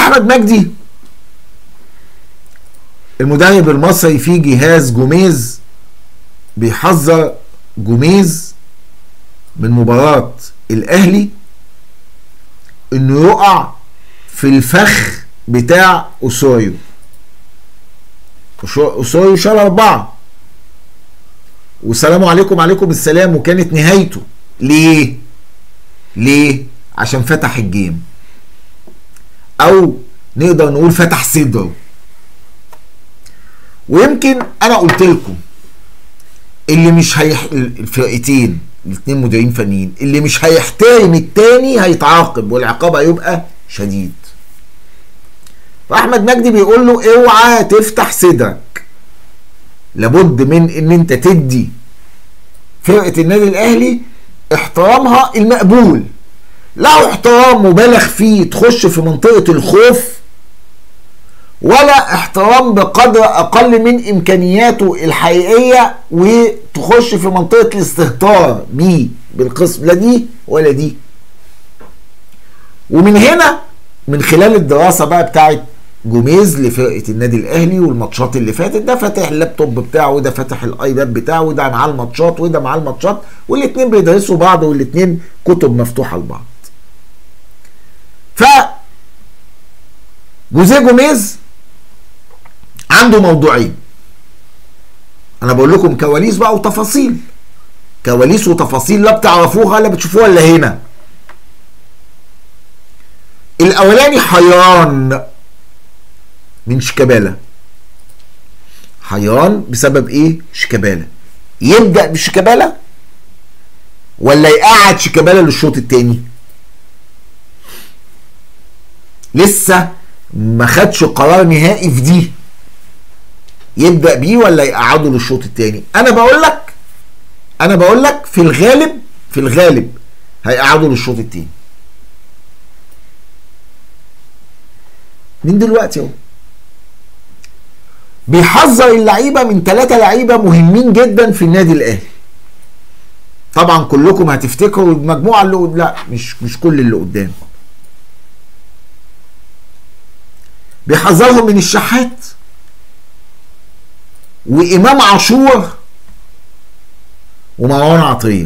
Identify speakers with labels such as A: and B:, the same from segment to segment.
A: احمد مجدي المدرب المصري في جهاز جوميز بيحذر جوميز من مباراة الاهلي انه يقع في الفخ بتاع اوسوريو اوسوريو شال اربعة والسلام عليكم عليكم السلام وكانت نهايته ليه ليه عشان فتح الجيم او نقدر نقول فتح صدره ويمكن انا قلت لكم اللي مش هيح... الفرقتين الاثنين مديرين فنيين اللي مش هيحترم التاني هيتعاقب والعقاب هيبقى شديد فاحمد مجدي بيقول له اوعى تفتح صدرك لابد من ان انت تدي فرقه النادي الاهلي احترامها المقبول لا احترام مبالغ فيه تخش في منطقه الخوف ولا احترام بقدر اقل من امكانياته الحقيقيه وتخش في منطقه الاستهتار بيه بالقسم لا دي ولا دي ومن هنا من خلال الدراسه بقى بتاعت جوميز لفرقه النادي الاهلي والماتشات اللي فاتت ده فاتح اللابتوب بتاعه وده فاتح الايباد بتاعه وده معاه الماتشات وده معاه الماتشات والاثنين بيدرسوا بعض والاثنين كتب مفتوحه لبعض ف جوزيه جوميز عنده موضوعين انا بقول لكم كواليس بقى وتفاصيل كواليس وتفاصيل لا بتعرفوها لا بتشوفوها الا هنا الاولاني حيران من شيكابالا حيران بسبب ايه شيكابالا يبدا بشيكابالا ولا يقعد شيكابالا للشوط الثاني لسه ما خدش قرار نهائي في دي يبدا بيه ولا يقعده للشوط الثاني انا بقول لك انا بقول لك في الغالب في الغالب هيقعده للشوط الثاني من دلوقتي اهو بيحذر اللعيبه من ثلاثه لعيبه مهمين جدا في النادي الاهلي طبعا كلكم هتفتكروا المجموعه اللي قد... لا مش مش كل اللي قدام بيحذرهم من الشحات وامام عاشور ومروان عطيه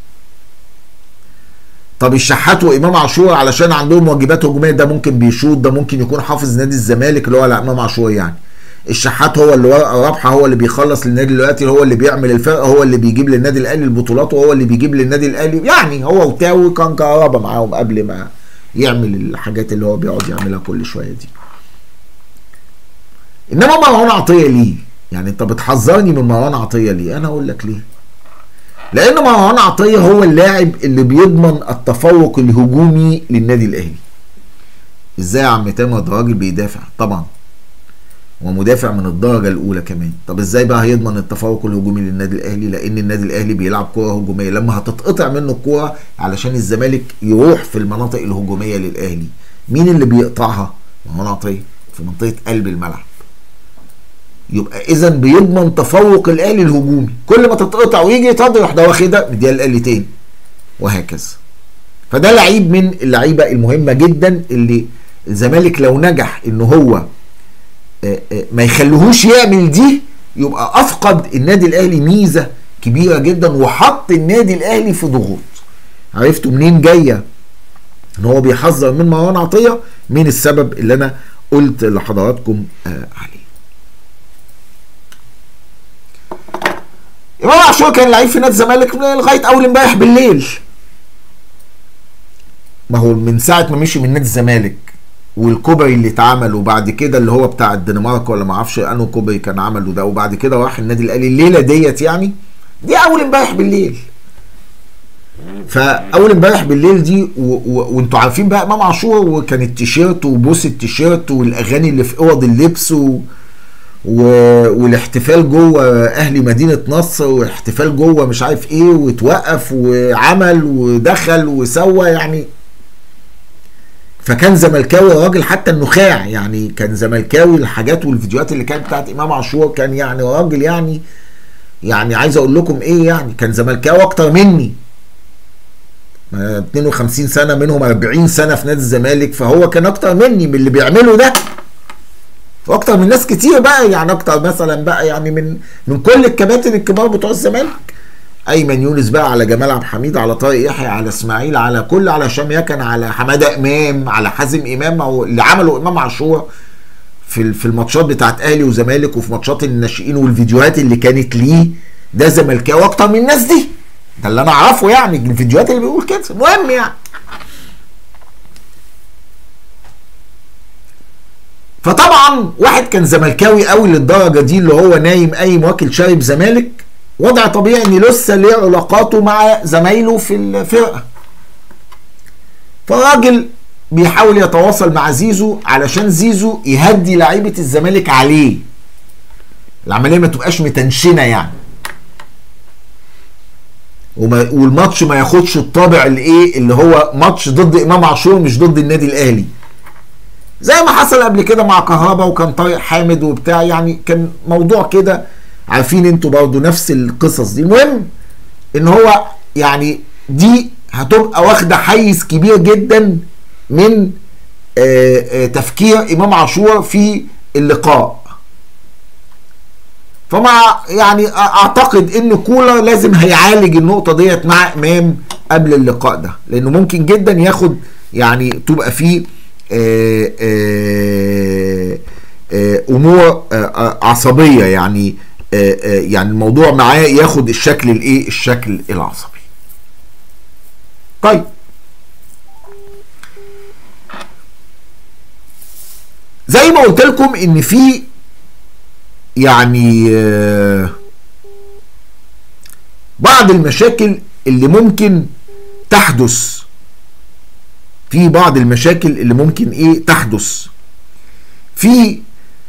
A: طب الشحات وامام عاشور علشان عندهم واجبات هجوميه ده ممكن بيشوط ده ممكن يكون حافظ نادي الزمالك اللي هو لا امام عاشور يعني الشحات هو اللي ورقه رابحه هو اللي بيخلص للنادي دلوقتي هو اللي بيعمل الفرقه هو اللي بيجيب للنادي الاهلي البطولات وهو اللي بيجيب للنادي الاهلي يعني هو وتاوي كان كهربا معاهم قبل ما يعمل الحاجات اللي هو بيقعد يعملها كل شويه دي انما مروان عطيه ليه يعني انت بتحذرني من مروان عطيه ليه انا اقول لك ليه لان مروان عطيه هو اللاعب اللي بيضمن التفوق الهجومي للنادي الاهلي ازاي يا عم تامر ده راجل بيدافع طبعا ومدافع من الدرجه الاولى كمان طب ازاي بقى هيضمن التفوق الهجومي للنادي الاهلي لان النادي الاهلي بيلعب كره هجوميه لما هتتقطع منه الكوره علشان الزمالك يروح في المناطق الهجوميه للاهلي مين اللي بيقطعها مروان عطيه في منطقه قلب الملعب يبقى اذا بيضمن تفوق الاهلي الهجومي كل ما تتقطع ويجي تضرب ده واخدها مديها الاهلي تاني وهكذا فده لعيب من اللعيبه المهمه جدا اللي الزمالك لو نجح ان هو ما يخليهوش يعمل دي يبقى افقد النادي الاهلي ميزه كبيره جدا وحط النادي الاهلي في ضغوط عرفتوا منين جايه ان هو بيحذر من مروان عطيه من السبب اللي انا قلت لحضراتكم عليه امام عاشور كان لعيب في نادي الزمالك لغايه اول امبارح بالليل ما هو من ساعه ما مشي من نادي الزمالك والكوبري اللي اتعمل وبعد كده اللي هو بتاع الدنمارك ولا ما اعرفش انه كوبري كان عمله ده وبعد كده راح النادي الاهلي الليله ديت يعني دي اول امبارح بالليل فاول امبارح بالليل دي وانتوا عارفين بقى امام عاشور وكان التيشيرت وبوس التيشيرت والاغاني اللي في اوض اللبس و... و... والاحتفال جوه اهلي مدينه نصر واحتفال جوه مش عارف ايه وتوقف وعمل ودخل وسوى يعني فكان زملكاوي راجل حتى النخاع يعني كان زملكاوي الحاجات والفيديوهات اللي كانت بتاعت امام عاشور كان يعني راجل يعني يعني عايز اقول لكم ايه يعني كان زملكاوي اكتر مني ما 52 سنه منهم 40 سنه في نادي الزمالك فهو كان اكتر مني من اللي بيعمله ده واكتر من ناس كتير بقى يعني اكتر مثلا بقى يعني من من كل الكباتن الكبار بتوع الزمالك ايمن يونس بقى على جمال عبد الحميد على طارق يحيى على اسماعيل على كل على هشام يكن على حماده امام على حازم امام او اللي عمله امام عاشور في في الماتشات بتاعت اهلي وزمالك وفي ماتشات الناشئين والفيديوهات اللي كانت ليه ده زملكاوي اكتر من الناس دي ده اللي انا اعرفه يعني الفيديوهات اللي بيقول كده المهم يعني فطبعا واحد كان زملكاوي قوي للدرجه دي اللي هو نايم قايم واكل شارب زمالك وضع طبيعي ان لسه ليه علاقاته مع زمايله في الفرقه فالراجل بيحاول يتواصل مع زيزو علشان زيزو يهدي لعيبه الزمالك عليه العمليه ما تبقاش متنشنه يعني وما والماتش ما ياخدش الطابع الايه اللي هو ماتش ضد امام عاشور مش ضد النادي الاهلي زي ما حصل قبل كده مع كهربا وكان طارق حامد وبتاع يعني كان موضوع كده عارفين انتوا برضه نفس القصص دي المهم ان هو يعني دي هتبقى واخده حيز كبير جدا من آآ آآ تفكير امام عاشور في اللقاء فمع يعني اعتقد ان كولر لازم هيعالج النقطه ديت مع امام قبل اللقاء ده لانه ممكن جدا ياخد يعني تبقى فيه آآ امور عصبيه يعني يعني الموضوع معاه ياخد الشكل الايه الشكل العصبي طيب زي ما قلت لكم ان في يعني بعض المشاكل اللي ممكن تحدث في بعض المشاكل اللي ممكن ايه تحدث في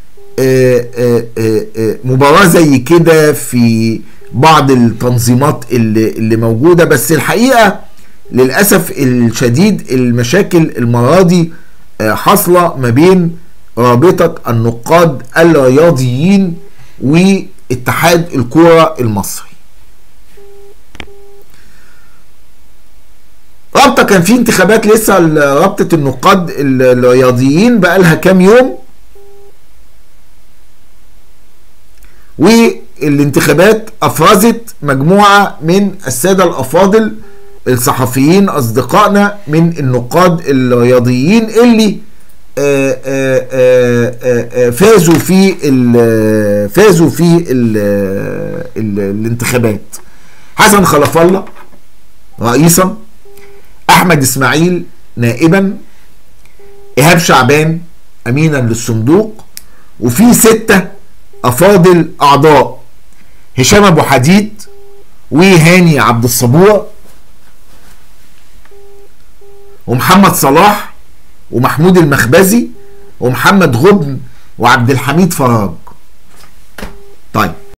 A: مباراة زي كده في بعض التنظيمات اللي, اللي موجودة بس الحقيقة للأسف الشديد المشاكل المرة دي حاصلة ما بين رابطة النقاد الرياضيين واتحاد الكرة المصري رابطة كان في انتخابات لسه رابطة النقاد الرياضيين بقالها كام يوم والانتخابات افرزت مجموعه من الساده الافاضل الصحفيين اصدقائنا من النقاد الرياضيين اللي آآ آآ فازوا في فازوا في ال ال الانتخابات حسن خلف الله رئيسا احمد اسماعيل نائبا ايهاب شعبان امينا للصندوق وفي سته افاضل اعضاء هشام ابو حديد وهاني عبد الصبور ومحمد صلاح ومحمود المخبزي ومحمد غبن وعبد الحميد فراج طيب